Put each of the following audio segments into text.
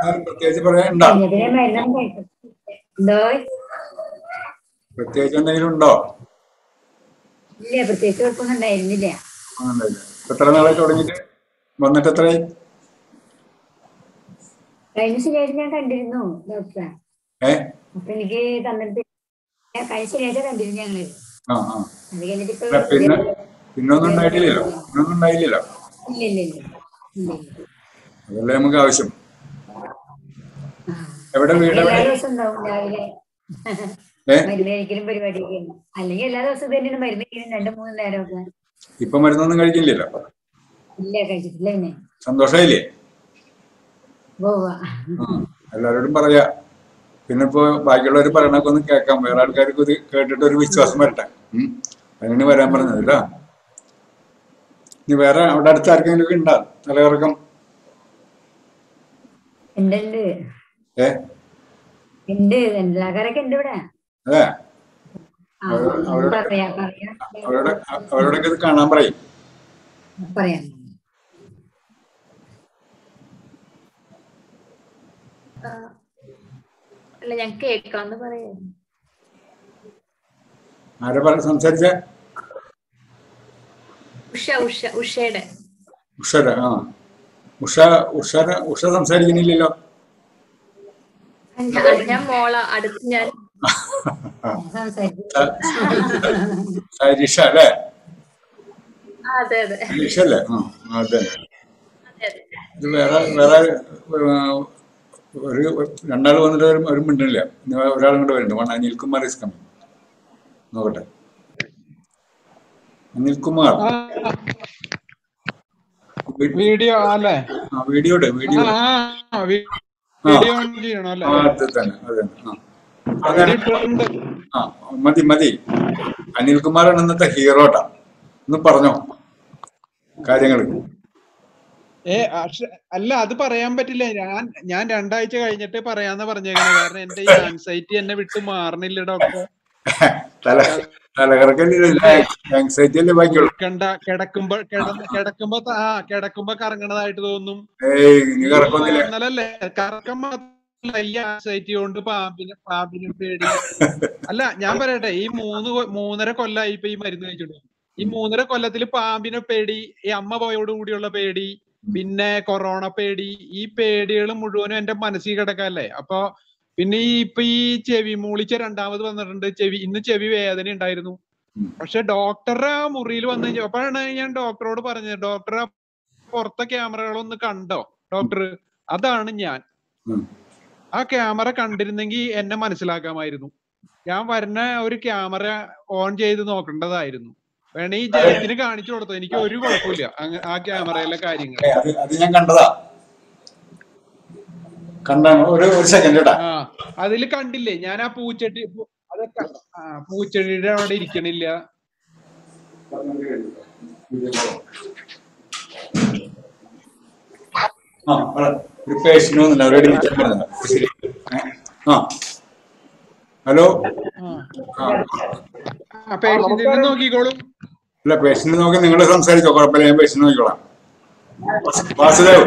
ആരും പ്രത്യേകിച്ച് പറയാനുണ്ടോ കഴിഞ്ഞതിനെ മരുന്നും കഴിക്കും എന്തോ പ്രത്യേകിച്ച് എന്തെങ്കിലും ഉണ്ടോ ഇല്ല പ്രത്യേകിച്ച് കുഴപ്പമൊന്നും ഉണ്ടായിരുന്നില്ല ഒന്നുമില്ല. എത്ര നാളായി തുടങ്ങിയിട്ട് വന്നിട്ട് എത്രയായി കഴിഞ്ഞ ശനിയാഴ്ച ഞാൻ കണ്ടിരുന്നു ഡോക്ടറെ ഏ അപ്പൊ എനിക്ക് തന്നിട്ട് ഞാൻ കഴിഞ്ഞ ശനിയാഴ്ച കണ്ടിരുന്നു ഞങ്ങള് ആ ആ അത് കഴിഞ്ഞിട്ട് ഇപ്പൊ അല്ല, പിന്നെ പിന്നൊന്നും ഉണ്ടായിട്ടില്ലല്ലോ പിന്നൊന്നും ഉണ്ടായില്ലല്ലോ ഇല്ല ഇല്ല ഇല്ല ഇല്ല അതല്ലേ നമുക്ക് ആവശ്യം ആ. എവിടെ വീട് എല്ലാ എവിടെ ദിവസവും ഉണ്ടാവും രാവിലെ ഏ മരുന്ന് കഴിക്കലും പരിപാടിയൊക്കെ ഉണ്ട് അല്ലെങ്കിൽ എല്ലാ ദിവസവും ഇത് തന്നെയാണ് മരുന്ന് കഴിക്കണം രണ്ടും മൂന്നും നേരമൊക്കെ ഇപ്പൊ മരുന്നൊന്നും കഴിക്കില്ലല്ലോ ഇല്ല കഴിച്ചിട്ടില്ല പിന്നെ സന്തോഷമായില്ലേ പോവാ ആ, എല്ലാവരോടും പറയാ പിന്നെ ഇപ്പൊ ബാക്കിയുള്ളവർ പറയണൊക്കെ ഒന്ന് കേൾക്കാം വേറെ ആൾക്കാർക്ക് ഇത് കേട്ടിട്ട് ഒരു വിശ്വാസം വരട്ടെ ഉം. അതിനാണ് വരാൻ പറഞ്ഞത് കേട്ടോ ഇനി വേറെ അവിടെ അടുത്ത് ആർക്കെങ്കിലും ഒക്കെ ഉണ്ടോ തലകറക്കം ഉണ്ട് ഉണ്ട് ഏ ഉണ്ട് എല്ലാക്കാരൊക്കെ ഉണ്ട് ഇവിടെ അതെ ആ, അവരോട് അവരോട് പറയാം പറയാം അവരോട് അവരോടൊക്കെ ഇത് കാണാൻ പറയും പറയാം അല്ല ഞാൻ കേൾക്കാന്ന് പറയാ ആരെ പറ സംസാരിച്ച ഉഷ ഉഷ ഉഷയുടെ ഉഷര ആ ഉഷ ഉഷര ഉഷ സംസാരിക്കുന്നില്ലല്ലോ ഞാൻ ഞാൻ മോള അടുത്ത് ഞാൻ സംസാരിക്കും സരിഷ അല്ലേ ആ, അതെ അതെ സരിഷ അല്ലേ ആ അതെ അതെ അതെ ഇത് വേറെ വേറെ ആ, ഒരു രണ്ടാൾ വന്നിട്ട് ഒരു ഒരു മിണ്ടില്ല ഇനി ഒരാളും കൂടെ വരുന്നുണ്ട് വൺ അനിൽകുമാർ ഇസ് കമ്മിങ് നോക്കട്ടെ അനിൽകുമാർ ആ, വീഡിയോ അല്ലേ ആ വീഡിയോ ഇട് വീഡിയോ ഇട്. ആ വീ- വീഡിയോ ഓൺ ചെയ്യണം അല്ലേ ആ അത് തന്നെ അത് തന്നെ ആ അങ്ങനെ ഇട്ടിട്ടുണ്ട്. ആ മതി മതി അനിൽകുമാറാണ് ഇന്നത്തെ ഹീറോട്ടാ ഒന്ന് പറഞ്ഞോ കാര്യങ്ങൾ ഏ അക്ഷ- അല്ല അത് പറയാൻ പറ്റില്ല ഞാൻ ഞാൻ രണ്ടാഴ്ച കഴിഞ്ഞിട്ട് പറയാന്ന് പറഞ്ഞേക്കണേ കാരണം എന്റെ ഈ ആൻസൈറ്റി എന്നെ വിട്ട് മാറണില്ല ഡോക്ടർ തല തലകറക്കല്ലേ ആങ്സൈറ്റി അല്ലേ ബാക്കിയുള്ളൂ കണ്ട കിടക്കുമ്പോ കിടന്ന് കിടക്കുമ്പോ ത- ആ കിടക്കുമ്പോ കറങ്ങണതായിട്ട് തോന്നും ഏയ് ഇനി കറക്കൊന്നില്ല തോന്നലല്ലേ കറക്കം മാത്രമല്ല ഈ ആൻസൈറ്റി കൊണ്ട് പാമ്പിന് പാമ്പിന് പേടി അല്ല ഞാൻ പറയട്ടെ ഈ മൂന്ന് കൊ- മൂന്നര കൊല്ലായി ഇപ്പൊ ഈ മരുന്ന് കഴിച്ചിട്ട് ഈ മൂന്നര കൊല്ലത്തിൽ പാമ്പിനെ പേടി ഈ അമ്മ പോയോട് കൂടിയുള്ള പേടി പിന്നെ കൊറോണ പേടി ഈ പേടികൾ മുഴുവനും എന്റെ മനസ്സിൽ കിടക്കല്ലേ അപ്പൊ പിന്നെ ഈ ഇപ്പൊ ഈ ചെവി മൂളിച്ച രണ്ടാമത് വന്നിട്ടുണ്ട് ചെവി ഇന്ന് ചെവി വേദന ഉണ്ടായിരുന്നു ഉം. പക്ഷെ ഡോക്ടറുടെ ആ മുറിയിൽ വന്നു കഴിഞ്ഞാൽ അപ്പോഴാണ് ഞാൻ ഡോക്ടറോട് പറഞ്ഞത് ഡോക്ടറെ പുറത്തെ ക്യാമറകളൊന്ന് കണ്ടോ ഡോക്ടർ അതാണ് ഞാൻ ഉം. ആ ക്യാമറ കണ്ടിരുന്നെങ്കിൽ എന്നെ മനസ്സിലാക്കാമായിരുന്നു ഞാൻ വരുന്ന ഒരു ക്യാമറ ഓൺ ചെയ്ത് നോക്കേണ്ടതായിരുന്നു വേണേ ഈ ജയത്തിന് കാണിച്ചു കൊടുത്തു എനിക്ക് ഒരു കുഴപ്പമില്ല അങ്ങ- ആ ക്യാമറയിലെ കാര്യങ്ങൾ ഏയ് അത് അത് ഞാൻ കണ്ടതാ കണ്ടാണ് ഒരു ഒരു സെക്കൻഡ് കേട്ടാ ആ അതിൽ കണ്ടില്ലേ ഞാൻ ആ പൂച്ചട്ടി പൂ- അതൊക്കെ ആ പൂച്ചെടിയുടെ അവിടെ ഇരിക്കണില്ല ആ പറ. ഒരു പേഷ്യന്റ് വന്നില്ല അവരോട് വിളിക്കാൻ പറഞ്ഞതാ. ശരി. ഏ? ആ ഹലോ ആ ആ ആ പേഷ്യന്റിനെ നോക്കിക്കോളും അല്ല പേഷ്യന്റ് നോക്കി നിങ്ങൾ സംസാരിച്ചോ കുഴപ്പമില്ല ഞാൻ പേഷ്യന്റ് നോക്കിക്കോളാം വാസുദേവ്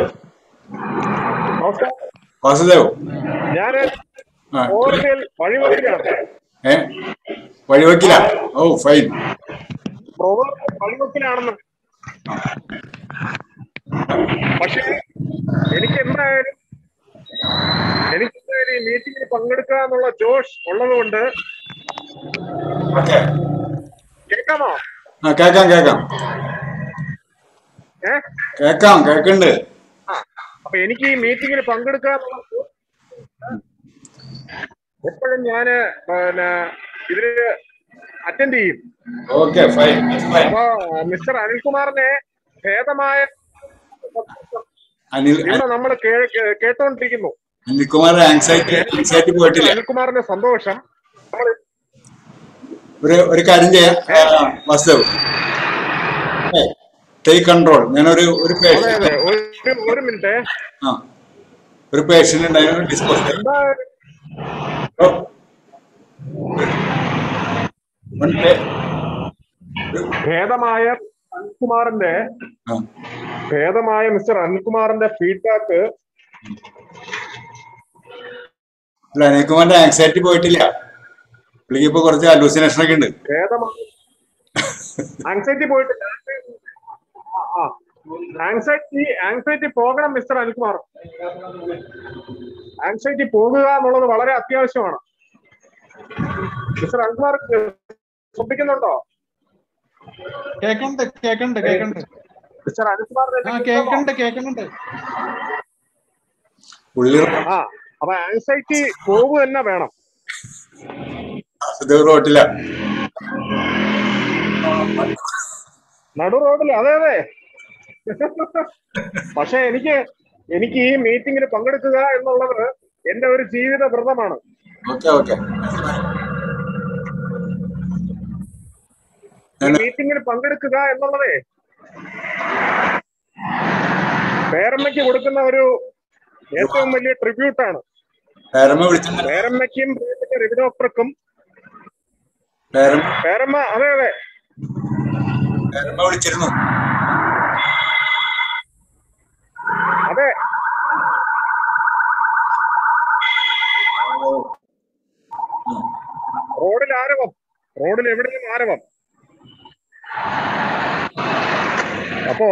വാസുദേവ് ഞാന് ആ ഓർമ്മയിൽ വഴിവെക്കിലാണ് ഏ വഴിവെക്കില്ല ഓ ഫൈൻ ബ്രദർ വഴിവെക്കിലാണെന്ന് പക്ഷേ എനിക്ക് എന്തായാലും എനിക്ക് എന്തായാലും ഈ മീറ്റിംഗിൽ പങ്കെടുക്കുക എന്നുള്ള ജോഷ് ഉള്ളതുകൊണ്ട് ഓക്കെ കേൾക്കാമോ ആ കേക്കാം കേക്കാം ഏ കേക്കാം കേക്കുന്നുണ്ട് ആ അപ്പൊ എനിക്ക് ഈ മീറ്റിംഗിൽ പങ്കെടുക്കുക എന്നുള്ള ജോഷ് എപ്പോഴും ഞാന് പിന്നെ ഇതില് അറ്റൻഡ് ചെയ്യും ഓക്കെ ഫൈൻ ഫൈൻ അപ്പൊ മിസ്റ്റർ അനിൽകുമാറിനെ ഭേദമായ അനിൽ ഇവിടെ നമ്മൾ കേട്ടോണ്ടിരിക്കുന്നു അനിൽകുമാർ ആങ്സൈറ്റി ആങ്സൈറ്റി പോയിട്ടില്ല അനിൽകുമാറിന്റെ സന്തോഷം നമ്മൾ ഒരു ഒരു കാര്യം ചെയ്യാം ആ, വാസുദേവ് ടേക്ക് കൺട്രോൾ ഞാനൊരു ഒരു അതെ പേഷ്യന്റ് അതെ ഒരു ഒരു മിനിറ്റ് ആ ഒരു പേഷ്യന്റ് ഉണ്ടായിരുന്നു ഡിസ്പോസ് എന്താ ഭേദമായ അനിൽകുമാറിന്റെ ഭേദമായ മിസ്റ്റർ അനിൽകുമാറിന്റെ ഫീഡ്ബാക്ക് അല്ല അനിൽകുമാറിന്റെ ആങ്സൈറ്റി പോയിട്ടില്ല പുള്ളിക്ക് ഇപ്പൊ കുറച്ച് അലൂസിനേഷൻ ഒക്കെ ഉണ്ട് ഭേദമാണ് ആങ്സൈറ്റി പോയിട്ടില്ല ആങ്സൈറ്റി ആങ്സൈറ്റി പോകണം മിസ്റ്റർ അനിൽകുമാർ ആങ്സൈറ്റി പോകുക എന്നുള്ളത് വളരെ അത്യാവശ്യമാണ് മിസ്റ്റർ അനിൽകുമാർ ശ്രദ്ധിക്കുന്നുണ്ടോ കേക്കണ്ട് കേക്കണ്ട് കേക്കണ്ട് മിസ്റ്റർ അനിൽകുമാറിന്റെ ആ കേക്കണ്ട് കേക്കണുണ്ട് പുള്ളി ആ അപ്പൊ ആങ്സൈറ്റി പോകുക തന്നെ വേണം ഇത് റോട്ടില്ല നടു റോഡിൽ അതെ അതെ പക്ഷെ എനിക്ക് എനിക്ക് ഈ മീറ്റിംഗിൽ പങ്കെടുക്കുക എന്നുള്ളത് എന്റെ ഒരു ജീവിത വ്രതമാണ് ഓക്കെ ഓക്കെ ഈ മീറ്റിംഗിൽ പങ്കെടുക്കുക എന്നുള്ളതേ പേരമ്മയ്ക്ക് കൊടുക്കുന്ന ഒരു ഏറ്റവും വലിയ ട്രിബ്യൂട്ടാണ് പേരമ്മ വിളിച്ചിട്ടുണ്ട് പേരമ്മയ്ക്കും പ്രിയപ്പെട്ട രവി ഡോക്ടർക്കും പേരമ്മ പേരമ്മ അതെ അതെ പേരമ്മ വിളിച്ചിരുന്നു അതെ റോഡിൽ ആരവം റോഡിൽ എവിടെയും ആരവം അപ്പോ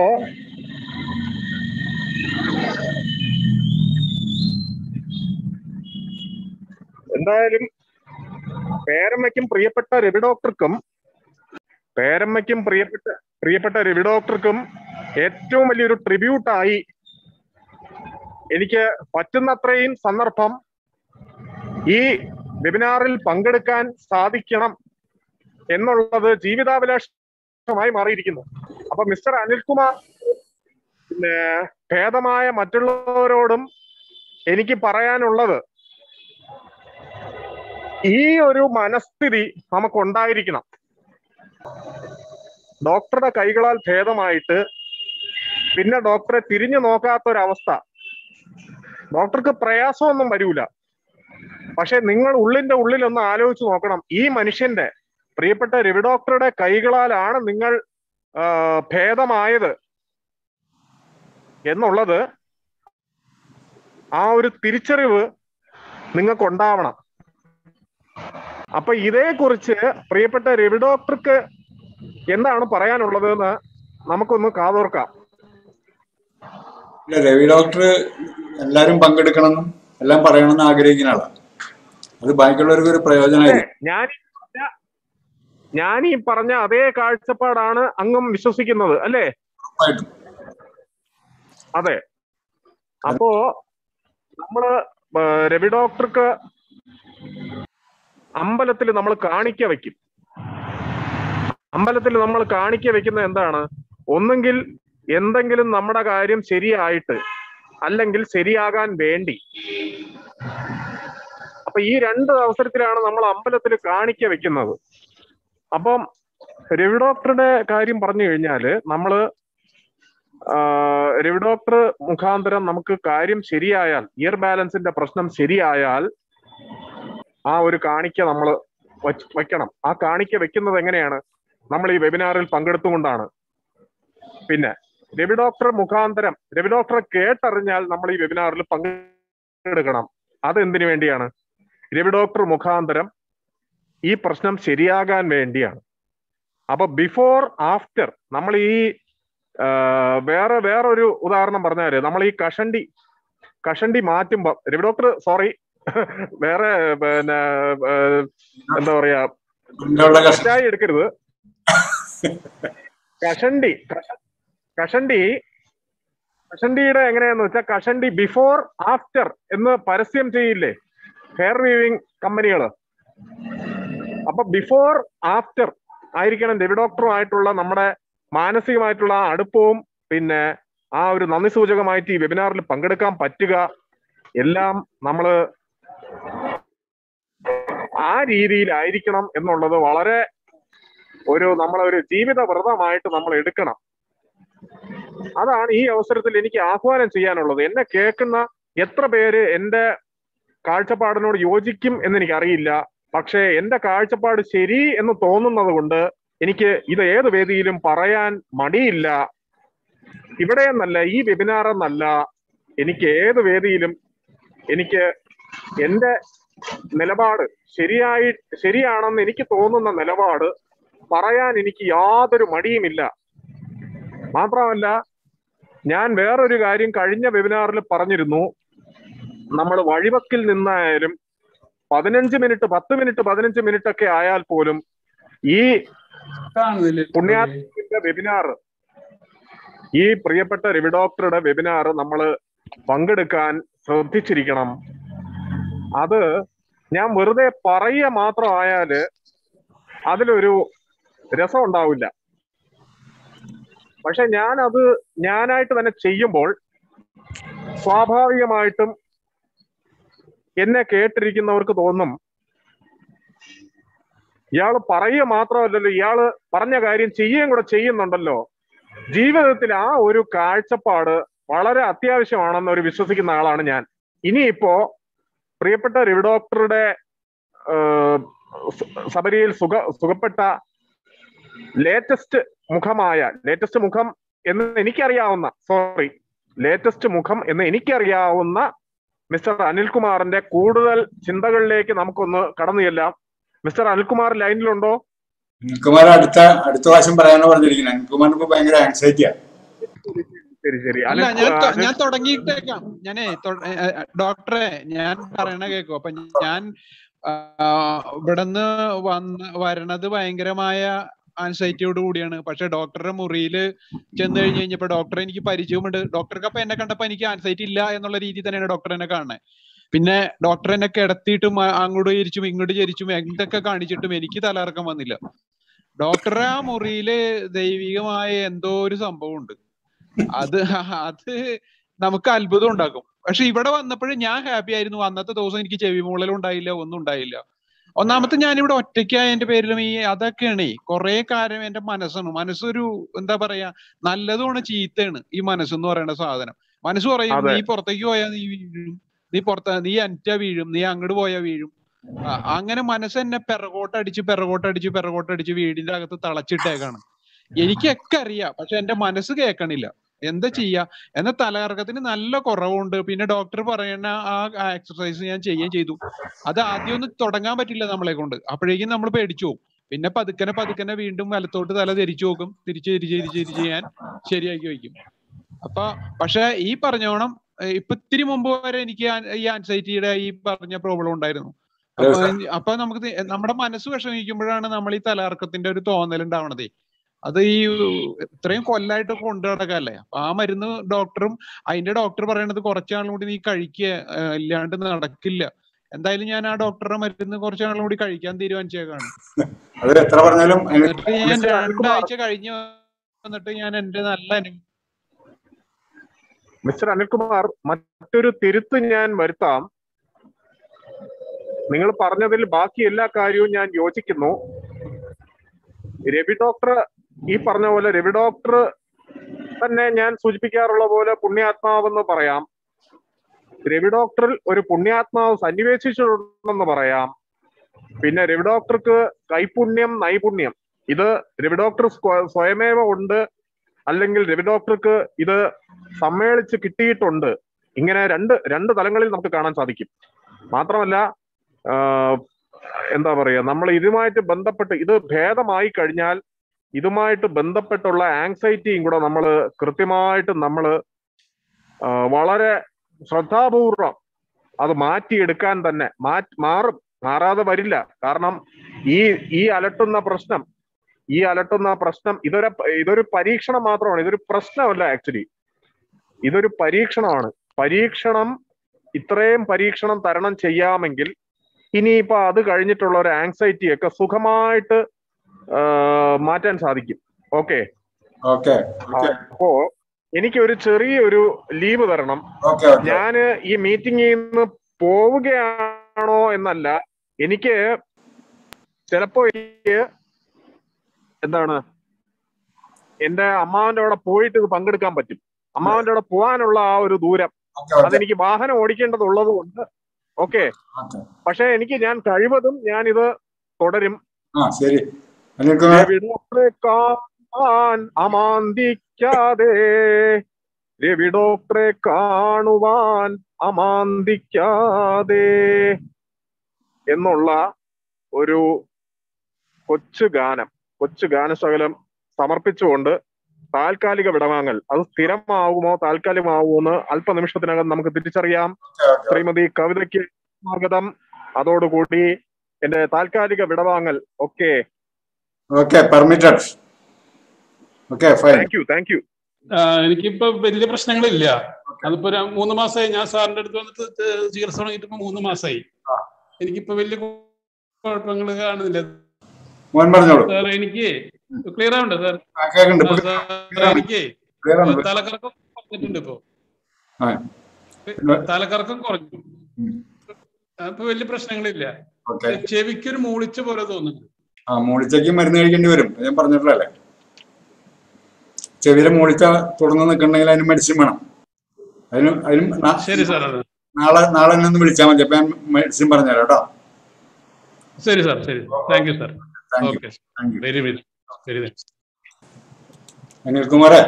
എന്തായാലും പേരമ്മയ്ക്കും പ്രിയപ്പെട്ട രവി ഡോക്ടർക്കും പേരമ്മയ്ക്കും പ്രിയപ്പെട്ട പ്രിയപ്പെട്ട രവി ഡോക്ടർക്കും ഏറ്റവും വലിയൊരു ട്രിബ്യൂട്ടായി എനിക്ക് പറ്റുന്നത്രയും സന്ദർഭം ഈ വെബിനാറിൽ പങ്കെടുക്കാൻ സാധിക്കണം എന്നുള്ളത് ജീവിതാഭിലാഷമായി മാറിയിരിക്കുന്നു അപ്പൊ മിസ്റ്റർ അനിൽകുമാർ പിന്നെ ഭേദമായ മറ്റുള്ളവരോടും എനിക്ക് പറയാനുള്ളത് ഈ ഒരു മനസ്ഥിതി നമുക്ക് ഉണ്ടായിരിക്കണം ഡോക്ടറുടെ കൈകളാൽ ഭേദമായിട്ട് പിന്നെ ഡോക്ടറെ തിരിഞ്ഞു നോക്കാത്തൊരവസ്ഥ ഡോക്ടർക്ക് പ്രയാസമൊന്നും വരൂല പക്ഷെ നിങ്ങൾ ഉള്ളിന്റെ ഉള്ളിൽ ഒന്ന് ആലോചിച്ച് നോക്കണം ഈ മനുഷ്യന്റെ പ്രിയപ്പെട്ട രവി ഡോക്ടറുടെ കൈകളാലാണ് നിങ്ങൾ ആ, ഭേദമായത് എന്നുള്ളത് ആ ഒരു തിരിച്ചറിവ് നിങ്ങൾക്ക് ഉണ്ടാവണം അപ്പൊ ഇതേക്കുറിച്ച് പ്രിയപ്പെട്ട രവി ഡോക്ടർക്ക് എന്താണ് പറയാനുള്ളത് എന്ന് നമുക്കൊന്ന് കാതോർക്കാം ഇല്ല രവി ഡോക്ടർ എല്ലാരും പങ്കെടുക്കണമെന്നും എല്ലാം പറയണമെന്ന് ആഗ്രഹിക്കുന്ന ആളാണ് അത് ബാക്കിയുള്ളവർക്ക് ഒരു പ്രയോജനമായിരിക്കും ഞാൻ ഈ പറഞ്ഞ- ഞാൻ ഈ പറഞ്ഞ അതേ കാഴ്ചപ്പാടാണ് അങ്ങും വിശ്വസിക്കുന്നത് അല്ലേ ഉറപ്പായിട്ടും അതെ അപ്പോ നമ്മള് ആ, രവി ഡോക്ടർക്ക് അമ്പലത്തിൽ നമ്മൾ കാണിക്ക വെക്കും അമ്പലത്തിൽ നമ്മൾ കാണിക്ക വെക്കുന്ന എന്താണ് ഒന്നെങ്കിൽ എന്തെങ്കിലും നമ്മുടെ കാര്യം ശരിയായിട്ട് അല്ലെങ്കിൽ ശരിയാകാൻ വേണ്ടി അപ്പൊ ഈ രണ്ട് അവസരത്തിലാണ് നമ്മൾ അമ്പലത്തിൽ കാണിക്ക വെക്കുന്നത് അപ്പം രവി ഡോക്ടറുടെ കാര്യം പറഞ്ഞു കഴിഞ്ഞാല് നമ്മള് ആ, രവി ഡോക്ടർ മുഖാന്തരം നമുക്ക് കാര്യം ശരിയായാൽ ഇയർ ബാലൻസിന്റെ പ്രശ്നം ശരിയായാൽ ആ ഒരു കാണിക്ക നമ്മൾ വെക്കണം ആ കാണിക്ക വെക്കുന്നത് എങ്ങനെയാണ് നമ്മൾ ഈ വെബിനാറിൽ പങ്കെടുത്തുകൊണ്ടാണ് പിന്നെ രവി ഡോക്ടർ മുഖാന്തരം രവി ഡോക്ടറെ കേട്ടറിഞ്ഞാൽ നമ്മൾ ഈ വെബിനാറിൽ പങ്കെടുക്കണം അത് എന്തിനു വേണ്ടിയാണ് രവി ഡോക്ടർ മുഖാന്തരം ഈ പ്രശ്നം ശരിയാകാൻ വേണ്ടിയാണ് അപ്പൊ ബിഫോർ ആഫ്റ്റർ നമ്മൾ ഈ ആ, വേറെ വേറൊരു ഉദാഹരണം പറഞ്ഞാല് നമ്മൾ ഈ കഷണ്ടി കഷണ്ടി മാറ്റുമ്പോ രവി ഡോക്ടർ സോറി വേറെ പിന്നെ ആ, എന്താ പറയാ മുന്നിലുള്ള കഷ്ടം തെറ്റായി എടുക്കരുത് കഷണ്ടി കഷ- കഷണ്ടി കഷണ്ടിയുടെ എങ്ങനെയാന്ന് വെച്ചാൽ കഷണ്ടി ബിഫോർ ആഫ്റ്റർ എന്ന് പരസ്യം ചെയ്യില്ലേ ഹെയർ വീവിംഗ് കമ്പനികള് അപ്പൊ ബിഫോർ ആഫ്റ്റർ ആയിരിക്കണം രവി ഡോക്ടറുമായിട്ടുള്ള നമ്മുടെ മാനസികമായിട്ടുള്ള ആ അടുപ്പവും പിന്നെ ആ ഒരു നന്ദി സൂചകമായിട്ട് ഈ വെബിനാറിൽ പങ്കെടുക്കാൻ പറ്റുക എല്ലാം നമ്മള് ആ രീതിയിലായിരിക്കണം എന്നുള്ളത് വളരെ ഒരു നമ്മളൊരു ജീവിത വ്രതമായിട്ട് നമ്മൾ എടുക്കണം അതാണ് ഈ അവസരത്തിൽ എനിക്ക് ആഹ്വാനം ചെയ്യാനുള്ളത് എന്നെ കേൾക്കുന്ന എത്ര പേര് എന്റെ കാഴ്ചപ്പാടിനോട് യോജിക്കും എന്ന് എനിക്കറിയില്ല പക്ഷേ എന്റെ കാഴ്ചപ്പാട് ശരി എന്ന് തോന്നുന്നത് കൊണ്ട് എനിക്ക് ഇത് ഏത് വേദിയിലും പറയാൻ മടിയില്ല ഇവിടെ എന്നല്ല ഈ വെബിനാർ എന്നല്ല എനിക്ക് ഏത് വേദിയിലും എനിക്ക് എന്റെ നിലപാട് ശരിയായി ശരിയാണെന്ന് എനിക്ക് തോന്നുന്ന നിലപാട് പറയാൻ എനിക്ക് യാതൊരു മടിയുമില്ല മാത്രമല്ല ഞാൻ വേറൊരു കാര്യം കഴിഞ്ഞ വെബിനാറിൽ പറഞ്ഞിരുന്നു നമ്മൾ വഴിവക്കിൽ നിന്നായാലും പതിനഞ്ച് മിനിറ്റ് പത്ത് മിനിറ്റ് പതിനഞ്ച് മിനിറ്റ് ഒക്കെ ആയാൽ പോലും ഈ പുണ്യാത്മന്റെ വെബിനാർ ഈ പ്രിയപ്പെട്ട രവി ഡോക്ടറുടെ വെബിനാർ നമ്മൾ പങ്കെടുക്കാൻ ശ്രദ്ധിച്ചിരിക്കണം അത് ഞാൻ വെറുതെ പറയുക മാത്രമായാല് അതിലൊരു രസം ഉണ്ടാവില്ല പക്ഷെ ഞാൻ അത് ഞാനായിട്ട് തന്നെ ചെയ്യുമ്പോൾ സ്വാഭാവികമായിട്ടും എന്നെ കേട്ടിരിക്കുന്നവർക്ക് തോന്നും ഇയാള് പറയുക മാത്രമല്ലല്ലോ ഇയാള് പറഞ്ഞ കാര്യം ചെയ്യുകയും കൂടെ ചെയ്യുന്നുണ്ടല്ലോ ജീവിതത്തിൽ ആ ഒരു കാഴ്ചപ്പാട് വളരെ അത്യാവശ്യമാണെന്ന് ഒരു വിശ്വസിക്കുന്ന ആളാണ് ഞാൻ ഇനിയിപ്പോ പ്രിയപ്പെട്ട രവി ഡോക്ടറുടെ ഏഹ്, സ- സബരിയിൽ സുഖ സുഖപ്പെട്ട ലേറ്റസ്റ്റ് മുഖമായ ലേറ്റസ്റ്റ് മുഖം എന്ന് എനിക്കറിയാവുന്ന സോറി ലേറ്റസ്റ്റ് മുഖം എന്ന് എനിക്കറിയാവുന്ന മിസ്റ്റർ അനിൽകുമാറിന്റെ കൂടുതൽ ചിന്തകളിലേക്ക് നമുക്കൊന്ന് കടന്നു ചെല്ലാം മിസ്റ്റർ അനിൽകുമാർ ലൈനിലുണ്ടോ അനിൽകുമാർ അടുത്ത അടുത്ത പ്രാവശ്യം പറയാനാണ് പറഞ്ഞിരിക്കുന്നത് അനിൽകുമാറിന് ഇപ്പൊ ഭയങ്കര ആൻസൈറ്റിയാ ശരി ശരി അല്ല അനിൽ ഞാൻ തൊ- അനിൽ- ഞാൻ തുടങ്ങിയിട്ടേക്കാം ഞാനേ തൊ- ഏ, ഏ, ഡോക്ടറെ ഞാൻ പറയണ കേൾക്കും അപ്പൊ ഞാൻ ആ, ഇവിടുന്ന് വന്ന് വരണത് ഭയങ്കരമായ ആൻസൈറ്റിയോട് കൂടിയാണ് പക്ഷെ ഡോക്ടറുടെ മുറിയിൽ ചെന്ന് കഴിഞ്ഞ് കഴിഞ്ഞപ്പോ ഡോക്ടറെ എനിക്ക് പരിചയമുണ്ട് ഡോക്ടർക്ക് അപ്പൊ എന്നെ കണ്ടപ്പോ എനിക്ക് ആൻസൈറ്റി ഇല്ല എന്നുള്ള രീതിയിൽ തന്നെയാണ് ഡോക്ടർ എന്നെ കാണുന്നത് പിന്നെ ഡോക്ടർ എന്നെ കിടത്തിയിട്ടും ആ- അങ്ങോട്ട് ചരിച്ചും ഇങ്ങോട്ട് ചരിച്ചും എന്തൊക്കെ കാണിച്ചിട്ടും എനിക്ക് തലകറക്കം വന്നില്ല ഡോക്ടറെ ആ മുറിയില് ദൈവികമായ എന്തോ ഒരു സംഭവം ഉണ്ട് അത് അത് നമുക്ക് അത്ഭുതം ഉണ്ടാക്കും പക്ഷെ ഇവിടെ വന്നപ്പോഴും ഞാൻ ഹാപ്പി ആയിരുന്നു അന്നത്തെ ദിവസം എനിക്ക് ചെവി മൂളലും ഉണ്ടായില്ല ഒന്നും ഉണ്ടായില്ല ഒന്നാമത്തെ ഞാനിവിടെ ഒറ്റയ്ക്കായതിന്റെ പേരിലും ഈ അതൊക്കെയാണ് കുറെ കാര്യം എന്റെ മനസ്സാണ് മനസ്സൊരു എന്താ പറയാ നല്ലതുമാണ് ചീത്തയാണ് ഈ മനസ്സെന്ന് പറയുന്ന സാധനം മനസ്സ് പറയും അതെ. നീ പുറത്തേക്ക് പോയാൽ നീ വീഴും നീ പുറത്ത് നീ അൻറ്റ വീഴും നീ അങ്ങോട്ട് പോയാൽ വീഴും ആ, അങ്ങനെ മനസ്സ് എന്നെ പിറകോട്ടടിച്ച് പിറകോട്ടടിച്ച് പിറകോട്ടടിച്ച് വീടിന്റെ അകത്ത് തളച്ചിട്ടേക്കാണ് എനിക്കൊക്കെ അറിയാം പക്ഷെ എന്റെ മനസ്സ് കേൾക്കണില്ല എന്താ ചെയ്യാ എന്ന തലകറക്കത്തിന് നല്ല കുറവുണ്ട് പിന്നെ ഡോക്ടർ പറയുന്ന ആ എക്സർസൈസ് ഞാൻ ചെയ്യുകയും ചെയ്തു അത് ആദ്യം ഒന്നും തുടങ്ങാൻ പറ്റില്ല നമ്മളെ കൊണ്ട് അപ്പോഴേക്കും നമ്മൾ പേടിച്ചു പോകും പിന്നെ പതുക്കനെ പതുക്കനെ വീണ്ടും വലത്തോട്ട് തല തിരിച്ചു നോക്കും തിരിച്ച് തിരിച്ച് തിരിച്ച് തിരിച്ച് ഞാൻ ശരിയാക്കി വയ്ക്കും അപ്പൊ പക്ഷെ ഈ പറഞ്ഞോണം ഏഹ് ഇപ്പൊ ഇത്തിരി മുമ്പ് വരെ എനിക്ക് ആ- ഈ ആൻസൈറ്റിയുടെ ഈ പറഞ്ഞ പ്രോബ്ലം ഉണ്ടായിരുന്നു അപ്പൊ അപ്പൊ നമുക്ക് തി- നമ്മുടെ മനസ്സ് വിഷമിക്കുമ്പോഴാണ് നമ്മൾ ഈ തലകറക്കത്തിന്റെ ഒരു തോന്നൽ ഉണ്ടാവണതേ അത് ഈ ഇത്രയും കൊല്ലായിട്ട് കൊണ്ടു നടക്കല്ലേ അപ്പൊ ആ മരുന്ന് ഡോക്ടറും അതിന്റെ ഡോക്ടർ പറയണത് കുറച്ചാളും കൂടി നീ കഴിക്കുക ഏഹ് ഇല്ലാണ്ട് നടക്കില്ല എന്തായാലും ഞാൻ ആ ഡോക്ടറുടെ മരുന്ന് കുറച്ചാളും കൂടി കഴിക്കാൻ തീരുമാനിച്ചേക്കാണ് അത് എത്ര പറഞ്ഞാലും അനിൽ- എന്നിട്ട് ഞാൻ മിസ്റ്റർ അനിൽകുമാർ. രണ്ടാഴ്ച കഴിഞ്ഞ് വന്നിട്ട് ഞാൻ എന്റെ നല്ല അനുഭവം മിസ്റ്റർ അനിൽകുമാർ മറ്റൊരു തിരുത്ത് ഞാൻ വരുത്താം നിങ്ങൾ പറഞ്ഞതിൽ ബാക്കി എല്ലാ കാര്യവും ഞാൻ യോജിക്കുന്നു രവി ഡോക്ടർ ഈ പറഞ്ഞ പോലെ രവി ഡോക്ടർ തന്നെ ഞാൻ സൂചിപ്പിക്കാറുള്ള പോലെ പുണ്യാത്മാവെന്ന് പറയാം രവി ഡോക്ടറിൽ ഒരു പുണ്യാത്മാവ് സന്നിവേശിച്ചിട്ടുണ്ടെന്ന് പറയാം പിന്നെ രവി ഡോക്ടർക്ക് കൈപുണ്യം നൈപുണ്യം ഇത് രവി ഡോക്ടർ സ്വ- സ്വയമേവ ഉണ്ട് അല്ലെങ്കിൽ രവി ഡോക്ടർക്ക് ഇത് സമ്മേളിച്ച് കിട്ടിയിട്ടുണ്ട് ഇങ്ങനെ രണ്ട് രണ്ട് തലങ്ങളിൽ നമുക്ക് കാണാൻ സാധിക്കും മാത്രമല്ല ആഹ്, എന്താ പറയാ നമ്മൾ ഇതുമായിട്ട് ബന്ധപ്പെട്ട് ഇത് ഭേദമായി കഴിഞ്ഞാൽ ഇതുമായിട്ട് ബന്ധപ്പെട്ടുള്ള ആങ്സൈറ്റിയും കൂടെ നമ്മൾ കൃത്യമായിട്ട് നമ്മൾ വളരെ ശ്രദ്ധാപൂർവം അത് മാറ്റിയെടുക്കാൻ തന്നെ മാറ്റി മാറും മാറാതെ വരില്ല കാരണം ഈ ഈ അലട്ടുന്ന പ്രശ്നം ഈ അലട്ടുന്ന പ്രശ്നം ഇതൊരു ഇതൊരു പരീക്ഷണം മാത്രമാണ് ഇതൊരു പ്രശ്നമല്ല ആക്ച്വലി ഇതൊരു പരീക്ഷണമാണ് പരീക്ഷണം ഇത്രയും പരീക്ഷണം തരണം ചെയ്യാമെങ്കിൽ ഇനിയിപ്പോ അത് കഴിഞ്ഞിട്ടുള്ള ഒരു ആങ്സൈറ്റി ഒക്കെ സുഖമായിട്ട് ആ, മാറ്റാൻ സാധിക്കും ഓക്കെ ഓക്കെ ഓക്കെ അപ്പോ എനിക്ക് ഒരു ചെറിയൊരു ലീവ് തരണം ഓക്കെ ഓക്കെ ഞാന് ഈ മീറ്റിംഗിൽ നിന്ന് പോവുകയാണോ എന്നല്ല എനിക്ക് ചിലപ്പോ എനിക്ക് എന്താണ് എന്റെ അമ്മാവന്റെ അവിടെ പോയിട്ട് ഇത് പങ്കെടുക്കാൻ പറ്റും അമ്മാവന്റെ അവിടെ പോകാനുള്ള ആ ഒരു ദൂരം ഓക്കെ ഓക്കെ അതെനിക്ക് വാഹനം ഓടിക്കേണ്ടതുള്ളത് കൊണ്ട് ഓക്കെ ഓക്കെ പക്ഷെ എനിക്ക് ഞാൻ കഴിവതും ഞാൻ ഇത് തുടരും ആ ശരി അനിൽകുമാർ രവി ഡോക്ടറെ കാണാൻ അമാന്തിക്കാതെ രവി ഡോക്ടറെ കാണുവാൻ അമാന്തിക്കാതെ എന്നുള്ള ഒരു കൊച്ചു ഗാനം കൊച്ചു ഗാനശകലം സമർപ്പിച്ചുകൊണ്ട് താൽക്കാലിക വിടവാങ്ങൽ അത് സ്ഥിരമാവുമോ താൽക്കാലികമാവുമോ എന്ന് അല്പനിമിഷത്തിനകം നമുക്ക് തിരിച്ചറിയാം ശ്രീമതി കവിതയ്ക്ക് സ്വാഗതം അതോടുകൂടി എന്റെ താൽക്കാലിക വിടവാങ്ങൽ okay okay permitted okay fine thank you thank you ആ, എനിക്കിപ്പോ വലിയ പ്രശ്നങ്ങളില്ല അതിപ്പോ ഒരു മൂന്ന് മാസമായി ഞാൻ സാറിന്റെ അടുത്ത് വന്നിട്ട് ത- ചികിത്സ തുടങ്ങിയിട്ട് ഇപ്പൊ മൂന്ന് മാസമായി ആ. എനിക്കിപ്പോ വലിയ കുഴപ്പങ്ങൾ കാണുന്നില്ല മോൻ പറഞ്ഞോളൂ സാർ എനിക്ക് ക്ലിയർ ആവണ്ടേ സാർ ആ, കേൾക്കുന്നുണ്ട് ആ, ഇപ്പൊ സാർ എനിക്ക് clear ആണ്. തലക്കറക്കം കുറഞ്ഞിട്ടുണ്ട് ഇപ്പൊ ആ. തലക്കറക്കം കുറഞ്ഞു ഉം. അപ്പൊ വലിയ പ്രശ്നങ്ങളില്ല ഓക്കെ ചെവിക്കൊരു മൂളിച്ച പോലെ തോന്നുന്നു ആ മൂളിച്ചയ്ക്ക് മരുന്ന് കഴിക്കേണ്ടി വരും അത് ഞാൻ പറഞ്ഞിട്ടുള്ളതല്ലേ ചെവിയിലെ മൂളിച്ച തുടർന്ന് നിൽക്കണമെങ്കിൽ അതിന് മെഡിസിൻ വേണം അതിന് അതിനും നാ- ശരി സാർ അത് നാളെ നാളെ എന്നെ ഒന്ന് വിളിച്ചാൽ മതി അപ്പൊ ഞാൻ മെഡിസിൻ പറഞ്ഞുതരാം കേട്ടോ ശരി സാർ ശരി thank you sir thank you okay thank you very very very thanks അനിൽകുമാറെ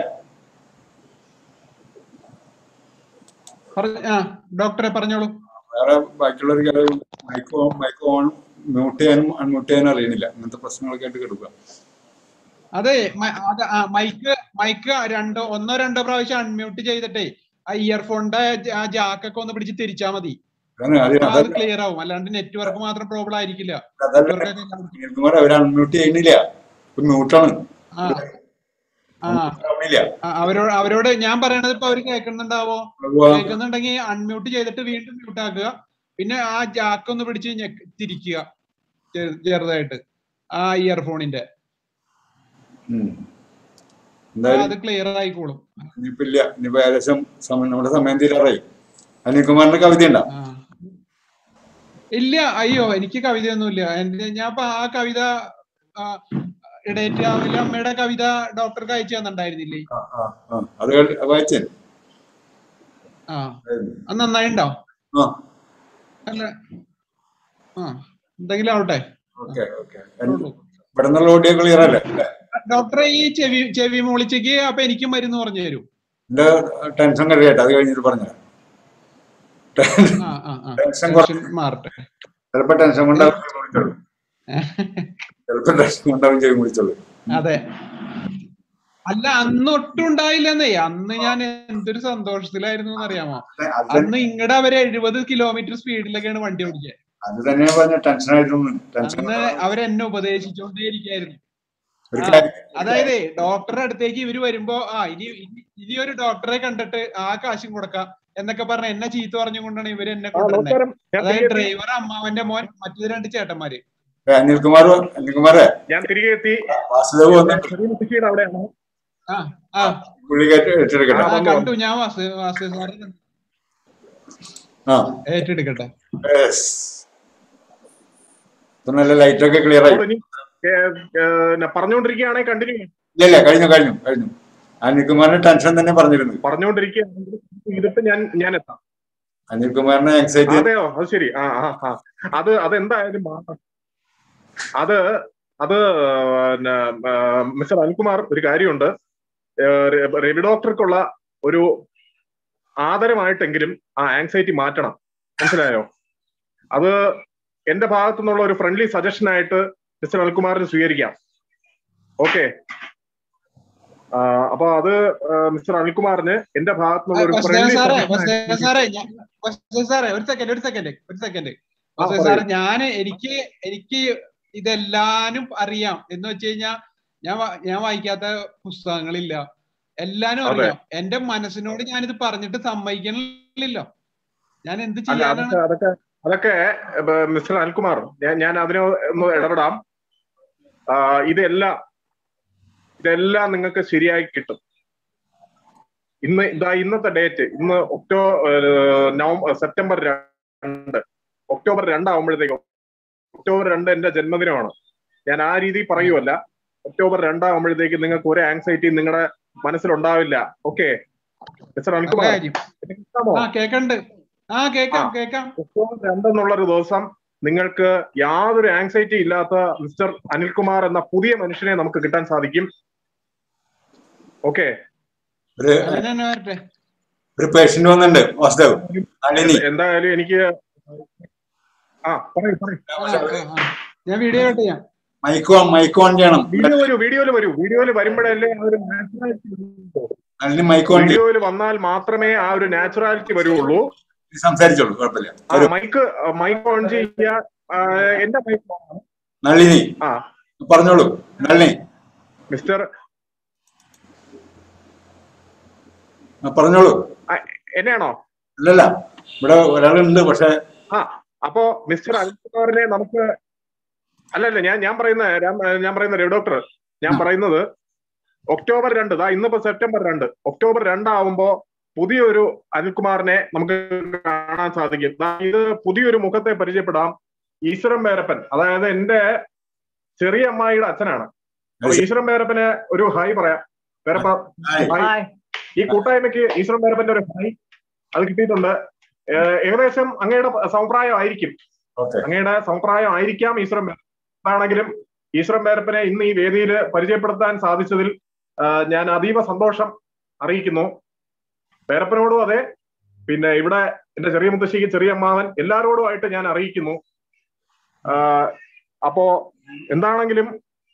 പറഞ്ഞ ആ ഡോക്ടറെ പറഞ്ഞോളൂ വേറെ ബാക്കിയുള്ളവർക്ക് മൈക്ക് മൈക്ക് ഓൺ മ്യൂട്ട് ചെയ്യാനും അൺമ്യൂട്ട് ചെയ്യാനും അറിയണില്ല അങ്ങനത്തെ പ്രശ്നങ്ങളൊക്കെ ആയിട്ട് കിടക്കുക അതെ മ- അത് ആ മൈക്ക് മൈക്ക് രണ്ടോ ഒന്നോ രണ്ടോ പ്രാവശ്യം അൺമ്യൂട്ട് ചെയ്തിട്ടേ ആ ഇയർഫോണിന്റെ ആ ജാക്കൊക്കെ ഒന്ന് പിടിച്ച് തിരിച്ചാ മതി അതാണ് അത് അപ്പൊ അത് അതല്ല ക്ലിയർ ആവും അല്ലാണ്ട് നെറ്റ്വർക്ക് മാത്രം പ്രോബ്ലം ആയിരിക്കില്ല അതല്ല നെറ്റ്വർക്ക് ഒക്കെ അനിൽകുമാർ അവർ അൺമ്യൂട്ട് ചെയ്യണില്ല മ്യൂട്ടാണ് ആ ആ ആവണില്ല ആ, അവരോട് അവരോട് ഞാൻ പറയണത് ഇപ്പൊ അവര് കേൾക്കുന്നുണ്ടാവോ ഉവ്വ. കേൾക്കുന്നുണ്ടെങ്കിൽ അൺമ്യൂട്ട് ചെയ്തിട്ട് വീണ്ടും മ്യൂട്ട് ആക്കുക പിന്നെ ആ ജാക്ക് ഒന്ന് പിടിച്ച് ഞെക്ക് തിരിക്കുക ചെറു- ചെറുതായിട്ട് ആ ഇയർഫോണിന്റെ ഉം. അപ്പൊ എന്തായാലും അത് ക്ലിയർ ആയിക്കോളും ഇനിയിപ്പോ ഇല്ല ഇനിയിപ്പോ ഏകദേശം സമയം നമ്മുടെ സമയം തീരാറായി അനിൽകുമാറിന്റെ കവിത ഉണ്ടോ ആ. ഇല്ല അയ്യോ എനിക്ക് കവിതയൊന്നുമില്ല എന്റെ ഞാൻ ഇപ്പൊ ആ കവിത ഇടേറ്റ് രാവിലെ അമ്മയുടെ കവിത ഡോക്ടർക്ക് അയച്ചു തന്നിട്ടുണ്ടായിരുന്നില്ലേ ആ, ആ, ആ. അത് കേട്ട് വായിച്ചേ ആ അത് നന്നായിണ്ടോ ആ അല്ല ആ എന്തെങ്കിലും ആവട്ടെ ഓക്കെ ഓക്കെ ഉള്ളൂ. ഇവിടെ നിന്നുള്ള ഓഡിയോ ക്ലിയർ അല്ലേ അല്ലേ? ഡോക്ടറെ ഈ ചെവി ചെവി മൂളിച്ചയ്ക്ക് അപ്പൊ എനിക്ക് മരുന്ന് പറഞ്ഞു തരും എന്റെ ടെൻഷൻ കഴിയട്ടെ അത് കഴിഞ്ഞിട്ട് പറഞ്ഞുതരാം ആ ആ ആ ടെൻഷൻ ടെൻഷൻ മാറട്ടെ ചിലപ്പോ ടെൻഷൻ കൊണ്ടാവും ചെവി മുടിച്ചോളൂ ചിലപ്പോ ടെൻഷൻ കൊണ്ടാവും ചെവി മുടിച്ചോളൂ അതെ അല്ല അന്ന് ഒട്ടും ഉണ്ടായില്ലെന്നേ അന്ന് ഞാൻ എന്തൊരു സന്തോഷത്തിലായിരുന്നു എന്ന് അറിയാമോ അത് അന്ന് ഇങ്ങടെ അവര് എഴുപത് കിലോമീറ്റർ സ്പീഡിലൊക്കെയാണ് വണ്ടി ഓടിച്ചത് അത് തന്നെയാണ് പറഞ്ഞ ടെൻഷൻ ആയിട്ടൊന്നും ടെൻഷൻ അന്ന് അവരെന്നെ ഉപദേശിച്ചുകൊണ്ടേയിരിക്കായിരുന്നു ഒരു ആ, കാര്യം അതായത് ഡോക്ടറുടെ അടുത്തേക്ക് ഇവര് വരുമ്പോ ആ ഇനി ഇനി- ഇനി ഒരു ഡോക്ടറെ കണ്ടിട്ട് ആ കാശും കൊടുക്കാം എന്നൊക്കെ പറഞ്ഞ എന്നെ ചീത്ത പറഞ്ഞുകൊണ്ടാണ് ഇവര് എന്നെ ആ കൊണ്ടുവരുന്നത് നമസ്കാരം ഞാൻ അതായത് തിരികെ എത്തി ഡ്രൈവർ അമ്മാവന്റെ മോൻ മറ്റു രണ്ട് ചേട്ടന്മാര് ഏ, അനിൽകുമാർ അനിൽകുമാറെ ഞാൻ തിരികെ എത്തി വാസുദേവ് വന്നിട്ട് ഷെരീൻ കൃഷിയുടെ അവിടെയാണ് ആ ആ പുള്ളി കയറ്റി ഏറ്റെടുക്കട്ടെ ആ, വന്നു, കണ്ടു ഞാൻ വാസു വാസു സാറ് കണ്ടു. ആ ഏറ്റെടുക്കട്ടെ yes. ഇപ്പൊ നല്ല ലൈറ്റ് ഒക്കെ ക്ലിയർ ആയി അപ്പോൾ ഇനി ഏ, ഏ, ന- പറഞ്ഞുകൊണ്ടിരിക്കുകയാണെങ്കിൽ കണ്ടിന്യൂ ഇല്ല ഇല്ല കഴിഞ്ഞു കഴിഞ്ഞു കഴിഞ്ഞു അനിൽകുമാറിന്റെ ടെൻഷൻ തന്നെ പറഞ്ഞിരുന്നു പറഞ്ഞുകൊണ്ടിരിക്കുകയാണെങ്കിൽ ഇതിപ്പോ ഞാൻ ഞാൻ എത്താം അനിൽകുമാറിനെ ആങ്സൈറ്റി അതെയോ അത് ശരി ആ ആ ആ അത് അതെന്തായാലും മാറണം. അത് അത് പിന്നെ, ആ, മിസ്റ്റർ അനിൽകുമാർ ഒരു കാര്യമുണ്ട് ഏ, രെ- രവി ഡോക്ടർക്കുള്ള ഒരു ആദരമായിട്ടെങ്കിലും ആ ആങ്സൈറ്റി മാറ്റണം മനസ്സിലായോ അത് എന്റെ ഭാഗത്തു നിന്നുള്ള ഒരു ഫ്രണ്ട്ലി സജഷൻ ആയിട്ട് മിസ്റ്റർ അനിൽകുമാറിന് സ്വീകരിക്കാം ഓക്കെ അപ്പൊ അത് ആ, മിസ്റ്റർ അനിൽകുമാറിന് എന്റെ ഭാഗത്തു നിന്നുള്ള ഒരു വസുദേവ ഫ്രണ്ട്ലി സാറേ സജഷൻ വസുദേവ സാറേ ഞാൻ വസുദേവ സാറേ ഒരു സെക്കൻഡ് ഒരു സെക്കൻഡ് ഒരു സെക്കൻഡ് ആ, വസുദേവ പറയൂ. സാറേ ഞാന് എനിക്ക് എനിക്ക് ഇതെല്ലാനും അറിയാം എന്ന് വെച്ച് കഴിഞ്ഞാ ഞാൻ വാ- ഞാൻ വായിക്കാത്ത പുസ്തകങ്ങളില്ല എല്ലാനും അതെ. അറിയാം എന്റെ മനസ്സിനോട് ഞാനിത് പറഞ്ഞിട്ട് സമ്മതിക്കണില്ലല്ലോ ഞാൻ എന്ത് അല്ല ചെയ്യാനാണ് അതൊക്കെ അതൊക്കെ അതൊക്കെ ഏ, മിസ്റ്റർ അനിൽകുമാർ ഞാൻ ഞാൻ അതിന് ഒന്ന് ഇടപെടാം ആ, ഇതെല്ലാം ഇതെല്ലാം നിങ്ങൾക്ക് ശരിയായി കിട്ടും ഇന്ന് ഇതാ ഇന്നത്തെ ഡേറ്റ് ഇന്ന് ഒക്ടോ നവംബർ സെപ്റ്റംബർ രണ്ട് ഒക്ടോബർ രണ്ടാവുമ്പോഴത്തേക്കും ഒക്ടോബർ രണ്ട് എന്റെ ജന്മദിനമാണ് ഞാൻ ആ രീതിയിൽ പറയുമല്ല ഒക്ടോബർ രണ്ടാവുമ്പോഴത്തേക്ക് നിങ്ങൾക്ക് ഒരു ആങ്സൈറ്റി നിങ്ങളുടെ മനസ്സിലുണ്ടാവില്ല ഓക്കെ മിസ്റ്റർ നല്ല അനിൽകുമാർ കാര്യം എന്നെ കേൾക്കാമോ ആ കേക്കണ്ട് ആ കേക്കാം ആ. കേക്കാം ഒക്ടോബർ രണ്ടെന്നുള്ളൊരു ദിവസം നിങ്ങൾക്ക് യാതൊരു ആങ്സൈറ്റി ഇല്ലാത്ത മിസ്റ്റർ അനിൽകുമാർ എന്ന പുതിയ മനുഷ്യനെ നമുക്ക് കിട്ടാൻ സാധിക്കും ഓക്കെ ഒരു അങ്ങനെ തന്നെ വരട്ടെ ഒരു പേഷ്യന്റ് വന്നിട്ടുണ്ട് വാസുദേവ് നളിനി എന്തായാലും എനിക്ക് ആ പറയൂ പറയൂ ആ, ആ, ആ. ഞാൻ വീഡിയോ കട്ട് ചെയ്യാം മൈക്ക് ഓൺ മൈക്ക് ഓൺ ചെയ്യണം വീഡിയോ വരൂ വീഡിയോയിൽ വരൂ വീഡിയോയിൽ വരുമ്പോഴല്ലേ ആ ഒരു നാച്ചുറാലിറ്റി അതിന് മൈക്ക് ഓൺ ചെയ്യും വീഡിയോയിൽ വന്നാൽ മാത്രമേ ആ ഒരു നാച്ചുറാലിറ്റി വരുള്ളൂ സംസാരിച്ചോളൂ കുഴപ്പമില്ല ആ വരൂ. മൈക്ക് മൈക്ക് ഓൺ ചെയ്യുക ആ, എന്റെ മൈക്ക് നളിനി ആ പറഞ്ഞോളൂ നളിനി മിസ്റ്റർ ആ, പറഞ്ഞോളൂ ആ, എന്നെയാണോ അല്ലല്ല ഇവിടെ ഒരാളുണ്ട് പക്ഷെ ആ അപ്പോ മിസ്റ്റർ അനിൽകുമാറിനെ നമുക്ക് അല്ലല്ല ഞാൻ ഞാൻ പറയുന്ന ഞാൻ- ഞാൻ പറയുന്ന രവി ഡോക്ടർ ഞാൻ പറയുന്നത് ഒക്ടോബർ രണ്ട് ദാ ഇന്നിപ്പോ സെപ്റ്റംബർ രണ്ട് ഒക്ടോബർ രണ്ടാവുമ്പോ പുതിയൊരു അനിൽകുമാറിനെ നമുക്ക് കാണാൻ സാധിക്കും ദാ ഇത് പുതിയൊരു മുഖത്തെ പരിചയപ്പെടാം ഈശ്വരൻ പേരപ്പൻ അതായത് എന്റെ ചെറിയ അമ്മായിയുടെ അച്ഛനാണ് അപ്പൊ ഈശ്വരൻ പേരപ്പന് ഒരു ഹായ് പറയാം പേരപ്പ ഹായ്. ഹായ് ഈ കൂട്ടായ്മയ്ക്ക് ഈശ്വരൻ പേരപ്പന്റെ ഒരു ഹായ് അത് കിട്ടിയിട്ടുണ്ട് ഏഹ് ഏകദേശം അങ്ങയുടെ സമപ്രായം ആയിരിക്കും ഓക്കെ അങ്ങയുടെ സമപ്രായം ആയിരിക്കാം ഈശ്വരൻ പേരപ്പൻ എന്താണെങ്കിലും ഈശ്വരൻ പേരപ്പനെ ഇന്ന് ഈ വേദിയിൽ പരിചയപ്പെടുത്താൻ സാധിച്ചതിൽ ആ, ഞാൻ അതീവ സന്തോഷം അറിയിക്കുന്നു പേരപ്പനോടും അതെ പിന്നെ ഇവിടെ എന്റെ ചെറിയ മുത്തശ്ശിക്ക് ചെറിയ അമ്മാവൻ എല്ലാവരോടുമായിട്ട് ഞാൻ അറിയിക്കുന്നു ആ, അപ്പോ എന്താണെങ്കിലും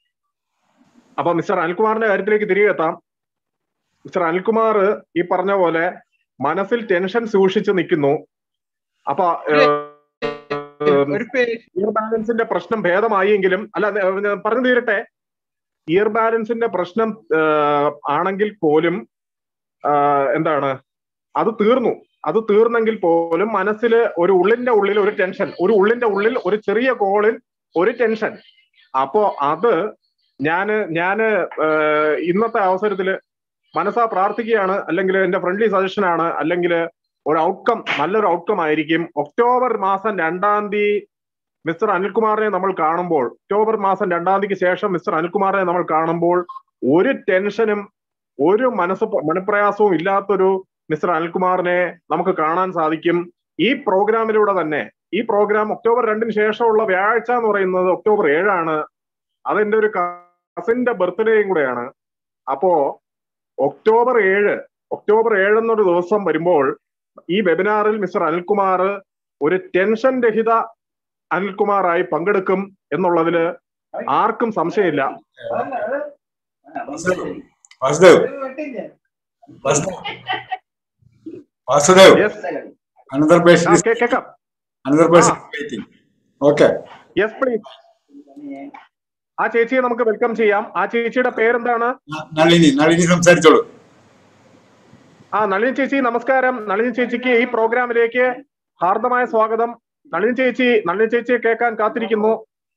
അപ്പൊ മിസ്റ്റർ അനിൽകുമാറിന്റെ കാര്യത്തിലേക്ക് തിരികെ എത്താം മിസ്റ്റർ അനിൽകുമാർ ഈ പറഞ്ഞ പോലെ മനസ്സിൽ ടെൻഷൻ സൂക്ഷിച്ച് നിൽക്കുന്നു അപ്പൊ ഏഹ്, ഒരു പേജ് ഇയർ ബാലൻസിന്റെ പ്രശ്നം ഭേദമായെങ്കിലും അല്ല ന- ഞാൻ പറഞ്ഞു തീരട്ടെ ഇയർ ബാലൻസിന്റെ പ്രശ്നം ആഹ്, ആണെങ്കിൽ പോലും ആഹ്, എന്താണ് അത് തീർന്നു അത് തീർന്നെങ്കിൽ പോലും മനസ്സിൽ ഒരു ഉള്ളിന്റെ ഉള്ളിൽ ഒരു ടെൻഷൻ ഒരു ഉള്ളിന്റെ ഉള്ളിൽ ഒരു ചെറിയ കോളിൽ ഒരു ടെൻഷൻ അപ്പോ അത് ഞാന് ഞാന് ആഹ്, ഇന്നത്തെ അവസരത്തില് മനസ്സാ പ്രാർത്ഥിക്കുകയാണ് അല്ലെങ്കിൽ എന്റെ ഫ്രണ്ട്ലി സജഷൻ ആണ് അല്ലെങ്കിൽ ഒരു ഔട്ട്കം നല്ലൊരു ഔട്ട്കം ആയിരിക്കും ഒക്ടോബർ മാസം രണ്ടാം തീയതി മിസ്റ്റർ അനിൽകുമാറിനെ നമ്മൾ കാണുമ്പോൾ ഒക്ടോബർ മാസം രണ്ടാം തീയതിക്ക് ശേഷം മിസ്റ്റർ അനിൽകുമാറിനെ നമ്മൾ കാണുമ്പോൾ ഒരു ടെൻഷനും ഒരു മനസ്സ് മനപ്രയാസവും ഇല്ലാത്തൊരു മിസ്റ്റർ അനിൽകുമാറിനെ നമുക്ക് കാണാൻ സാധിക്കും ഈ പ്രോഗ്രാമിലൂടെ തന്നെ ഈ പ്രോഗ്രാം ഒക്ടോബർ രണ്ടിന് ശേഷമുള്ള വ്യാഴാഴ്ച എന്ന് പറയുന്നത് ഒക്ടോബർ ഏഴാണ് അതെന്റെ ഒരു കസിന്റെ ബർത്ത്ഡേയും കൂടെയാണ് അപ്പോ ഒക്ടോബർ ഏഴ് ഒക്ടോബർ ഏഴ് എന്നൊരു ദിവസം വരുമ്പോൾ ഈ വെബിനാറിൽ മിസ്റ്റർ അനിൽകുമാർ ഒരു ടെൻഷൻ രഹിത അനിൽകുമാറായി പങ്കെടുക്കും എന്നുള്ളതില് ആർക്കും സംശയമില്ല വാസുദേവ് വാസുദേവ് വാസുദേവ് യെസ് അനന്തർ പേഷ്യൻ കേക്കാം അനന്തർ പേഷ്യൻ വെയിറ്റിംഗ് ഓക്കെ യെസ് പ്ലീസ് ആ ചേച്ചിയെ നമുക്ക് വെൽക്കം ചെയ്യാം ആ ചേച്ചിയുടെ പേരെന്താണ് നളിനി നളിനി സംസാരിച്ചോളൂ ആ നളിനി ചേച്ചി നമസ്കാരം നളിനി ചേച്ചിക്ക് ഈ പ്രോഗ്രാമിലേക്ക് ഹാർദമായ സ്വാഗതം നളിനി ചേച്ചി നളിനി ചേച്ചിയെ കേൾക്കാൻ കാത്തിരിക്കുന്നു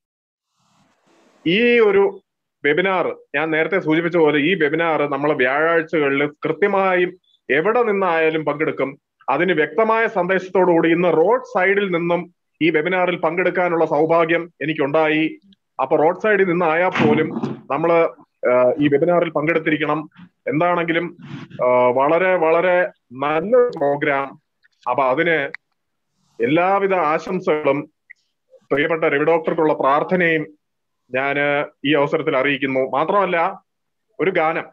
ഈ ഒരു വെബിനാർ ഞാൻ നേരത്തെ സൂചിപ്പിച്ച പോലെ ഈ വെബിനാർ നമ്മൾ വ്യാഴാഴ്ചകളിൽ കൃത്യമായും എവിടെ നിന്നായാലും പങ്കെടുക്കും അതിന് വ്യക്തമായ സന്ദേശത്തോടുകൂടി ഇന്ന് റോഡ് സൈഡിൽ നിന്നും ഈ വെബിനാറിൽ പങ്കെടുക്കാനുള്ള സൗഭാഗ്യം എനിക്കുണ്ടായി അപ്പൊ റോഡ് സൈഡിൽ നിന്നായാൽ പോലും നമ്മള് ആഹ്, ഈ വെബിനാറിൽ പങ്കെടുത്തിരിക്കണം എന്താണെങ്കിലും ആഹ്, വളരെ വളരെ നല്ലൊരു പ്രോഗ്രാം അപ്പൊ അതിന് എല്ലാവിധ ആശംസകളും പ്രിയപ്പെട്ട രവി ഡോക്ടർക്കുള്ള പ്രാർത്ഥനയും ഞാൻ ഈ അവസരത്തിൽ അറിയിക്കുന്നു മാത്രമല്ല ഒരു ഗാനം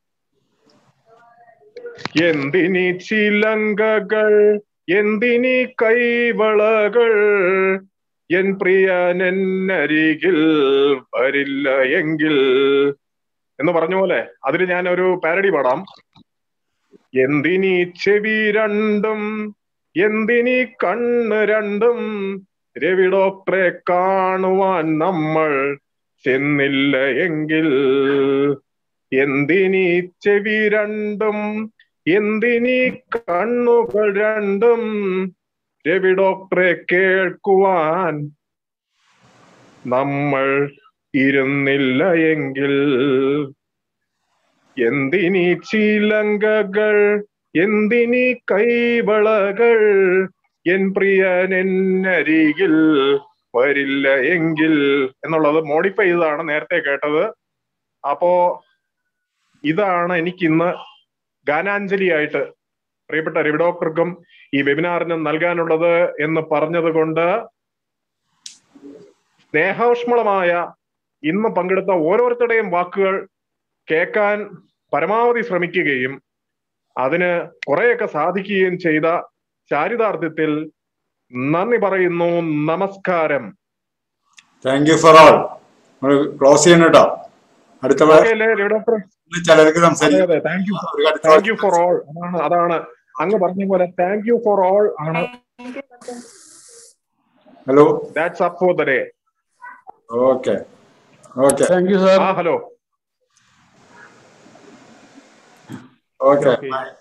എന്തിനി ചിലങ്കകൾ എന്തിനി കൈവളകൾ എൻ പ്രിയനെന്നരികിൽ വരില്ല എങ്കിൽ എന്ന് പറഞ്ഞ പോലെ അതിൽ ഞാൻ ഒരു പാരഡി പാടാം എന്തിനി ചെവി രണ്ടും എന്തിനി കണ്ണ് രണ്ടും രവി ഡോക്ടറെ കാണുവാൻ നമ്മൾ ചെന്നില്ല എങ്കിൽ എന്തിനി ചെവി രണ്ടും എന്തിനി കണ്ണുകൾ രണ്ടും രവി ഡോക്ടറെ കേൾക്കുവാൻ നമ്മൾ ഇരുന്നില്ല എങ്കിൽ എന്തിനി ചിലങ്കകൾ എന്തിനി കൈവളകൾ എൻ പ്രിയനെന്നരികിൽ വരില്ല എങ്കിൽ എന്നുള്ളത് മോഡിഫൈ ചെയ്തതാണ് നേരത്തെ കേട്ടത് അപ്പോ ഇതാണ് എനിക്ക് ഇന്ന് ഗാനാഞ്ജലിയായിട്ട് പ്രിയപ്പെട്ട രവി ഡോക്ടർക്കും ഈ വെബിനാറിന് നൽകാനുള്ളത് എന്ന് പറഞ്ഞത് കൊണ്ട് സ്നേഹോഷ്മളമായ ഇന്ന് പങ്കെടുത്ത ഓരോരുത്തരുടെയും വാക്കുകൾ കേൾക്കാൻ പരമാവധി ശ്രമിക്കുകയും അതിന് കുറെയൊക്കെ സാധിക്കുകയും ചെയ്ത ചാരിതാർത്ഥ്യത്തിൽ നന്ദി പറയുന്നു നമസ്കാരം താങ്ക് യു ഫോർ ഓൾ നമ്മൾ ക്ലോസ് ചെയ്യണം കേട്ടോ അടുത്ത വ- ഓക്കെ അല്ലേ രവി ഡോക്ടർ ചിലർക്ക് അതെ സംസാരിക്കാം അതെ താങ്ക് യു ഒരു അടുത്ത താങ്ക് യു ഫോർ ഓൾ അതാണ് അതാണ് അങ്ങ് പറഞ്ഞ പോലെ താങ്ക് യു ഫോർ ഓൾ ആണ് hello that's up for the day okay okay thank you sir ആ ഹലോ ഓക്കെ Okay.